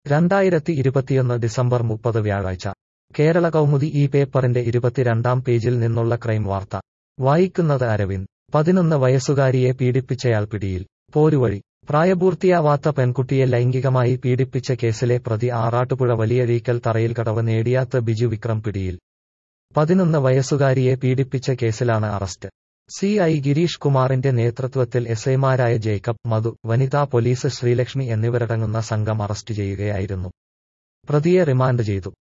രണ്ടായിരത്തി ഇരുപത്തിയൊന്ന് ഡിസംബർ മുപ്പത് വ്യാഴാഴ്ച കേരള കൗമുദി ഈ പേപ്പറിന്റെ ഇരുപത്തിരണ്ടാം പേജിൽ നിന്നുള്ള ക്രൈം വാർത്ത വായിക്കുന്നത് അരവിന്ദ് പതിനൊന്ന് വയസ്സുകാരിയെ പീഡിപ്പിച്ചയാൾ പിടിയിൽ പോരുവഴി പ്രായപൂർത്തിയാവാത്ത പെൺകുട്ടിയെ ലൈംഗികമായി പീഡിപ്പിച്ച കേസിലെ പ്രതി ആറാട്ടുപുഴ വലിയഴീക്കൽ തറയിൽ കടവ് നേടിയാത്ത് ബിജു വിക്രം പിടിയിൽ പതിനൊന്ന് വയസ്സുകാരിയെ പീഡിപ്പിച്ച കേസിലാണ് അറസ്റ്റ് സി ഐ ഗിരീഷ് കുമാറിന്റെ നേതൃത്വത്തിൽ എസ്ഐമാരായ ജേക്കബ് മധു വനിതാ പോലീസ് ശ്രീലക്ഷ്മി എന്നിവരടങ്ങുന്ന സംഘം അറസ്റ്റ് ചെയ്യുകയായിരുന്നു പ്രതിയെ റിമാൻഡ് ചെയ്തു